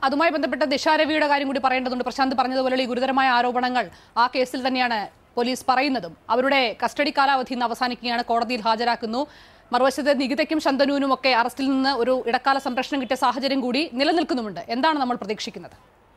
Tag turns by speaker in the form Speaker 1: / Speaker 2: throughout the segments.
Speaker 1: അതുമായി ബന്ധപ്പെട്ട ദിശാരവിയുടെ കാര്യം കൂടി പറയേണ്ടതുണ്ട് പ്രശാന്ത് പറഞ്ഞതുപോലെയുള്ള ഈ ഗുരുതരമായ ആരോപണങ്ങൾ ആ കേസിൽ തന്നെയാണ് പോലീസ് പറയുന്നതും അവരുടെ കസ്റ്റഡി കാലാവധി ഇന്ന് അവസാനിക്കുകയാണ് കോടതിയിൽ ഹാജരാക്കുന്നു മറുവശത്ത് നികിതയ്ക്കും ശന്തനുവിനും ഒക്കെ അറസ്റ്റിൽ നിന്ന് ഒരു ഇടക്കാല സംരക്ഷണം കിട്ടിയ സാഹചര്യം കൂടി നിലനിൽക്കുന്നുമുണ്ട് എന്താണ് നമ്മൾ പ്രതീക്ഷിക്കുന്നത്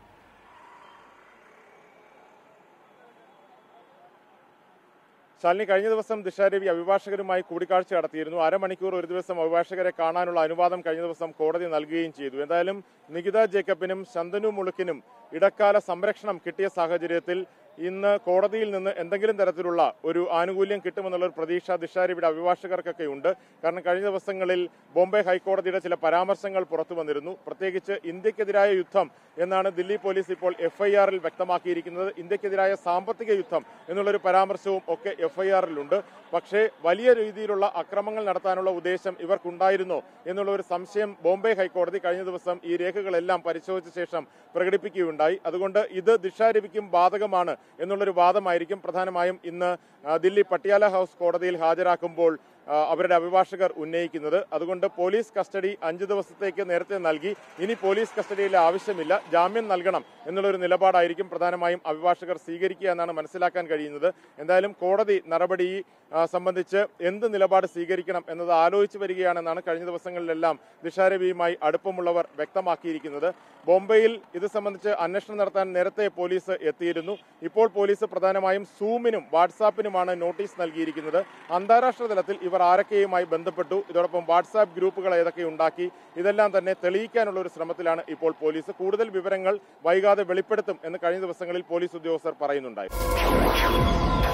Speaker 2: ശാലിനി കഴിഞ്ഞ ദിവസം ദിശാരവി അഭിഭാഷകരുമായി കൂടിക്കാഴ്ച നടത്തിയിരുന്നു അരമണിക്കൂർ ഒരു ദിവസം അഭിഭാഷകരെ കാണാനുള്ള അനുവാദം കഴിഞ്ഞ ദിവസം കോടതി നൽകുകയും ചെയ്തു എന്തായാലും നികിത ജേക്കബിനും ശന്തനു മുളുക്കിനും ഇടക്കാല സംരക്ഷണം കിട്ടിയ സാഹചര്യത്തിൽ ഇന്ന് കോടതിയിൽ നിന്ന് എന്തെങ്കിലും തരത്തിലുള്ള ഒരു ആനുകൂല്യം കിട്ടുമെന്നുള്ള ഒരു പ്രതീക്ഷ ദിശാരവിയുടെ അഭിഭാഷകർക്കൊക്കെ ഉണ്ട് കാരണം കഴിഞ്ഞ ദിവസങ്ങളിൽ ബോംബെ ഹൈക്കോടതിയുടെ ചില പരാമർശങ്ങൾ പുറത്തു വന്നിരുന്നു പ്രത്യേകിച്ച് ഇന്ത്യക്കെതിരായ യുദ്ധം എന്നാണ് ദില്ലി പോലീസ് ഇപ്പോൾ എഫ്ഐആറിൽ വ്യക്തമാക്കിയിരിക്കുന്നത് ഇന്ത്യക്കെതിരായ സാമ്പത്തിക യുദ്ധം എന്നുള്ളൊരു പരാമർശവും ഒക്കെ എഫ്ഐആറിലുണ്ട് പക്ഷേ വലിയ രീതിയിലുള്ള അക്രമങ്ങൾ നടത്താനുള്ള ഉദ്ദേശം ഇവർക്കുണ്ടായിരുന്നോ എന്നുള്ള ഒരു സംശയം ബോംബെ ഹൈക്കോടതി കഴിഞ്ഞ ദിവസം ഈ രേഖകളെല്ലാം പരിശോധിച്ച ശേഷം പ്രകടിപ്പിക്കുകയുണ്ടായി അതുകൊണ്ട് ഇത് ദിശാരവിക്കും ബാധകമാണ് എന്നുള്ളൊരു വാദമായിരിക്കും പ്രധാനമായും ഇന്ന് ആ, ദില്ലി പട്ടിയാല ഹൗസ് കോടതിയിൽ ഹാജരാക്കുമ്പോൾ ആ, അവരുടെ അഭിഭാഷകർ ഉന്നയിക്കുന്നത് അതുകൊണ്ട് പോലീസ് കസ്റ്റഡി അഞ്ച് ദിവസത്തേക്ക് നേരത്തെ നൽകി ഇനി പോലീസ് കസ്റ്റഡിയിൽ ആവശ്യമില്ല ജാമ്യം നൽകണം എന്നുള്ളൊരു നിലപാടായിരിക്കും പ്രധാനമായും അഭിഭാഷകർ സ്വീകരിക്കുക എന്നാണ് മനസ്സിലാക്കാൻ കഴിയുന്നത് എന്തായാലും കോടതി നടപടി ആ, സംബന്ധിച്ച് എന്ത് നിലപാട് സ്വീകരിക്കണം എന്നത് ആലോചിച്ചു വരികയാണെന്നാണ് കഴിഞ്ഞ ദിവസങ്ങളിലെല്ലാം ദിശാരവിയുമായി അടുപ്പമുള്ളവർ വ്യക്തമാക്കിയിരിക്കുന്നത് ബോംബെയിൽ ഇത് സംബന്ധിച്ച് അന്വേഷണം നടത്താൻ നേരത്തെ പോലീസ് എത്തിയിരുന്നു ഇപ്പോൾ പോലീസ് പ്രധാനമായും സൂമിനും വാട്സാപ്പിനുമാണ് നോട്ടീസ് നൽകിയിരിക്കുന്നത് അന്താരാഷ്ട്ര തലത്തിൽ ഇവർ ആരൊക്കെയുമായി ബന്ധപ്പെട്ടു ഇതോടൊപ്പം വാട്സാപ്പ് ഗ്രൂപ്പുകൾ ഏതൊക്കെ ഉണ്ടാക്കി ഇതെല്ലാം തന്നെ തെളിയിക്കാനുള്ള ഒരു ശ്രമത്തിലാണ് ഇപ്പോൾ പോലീസ് കൂടുതൽ വിവരങ്ങൾ വൈകാതെ വെളിപ്പെടുത്തും എന്ന് കഴിഞ്ഞ ദിവസങ്ങളിൽ പോലീസ് ഉദ്യോഗസ്ഥർ പറയുന്നുണ്ടായിരുന്നു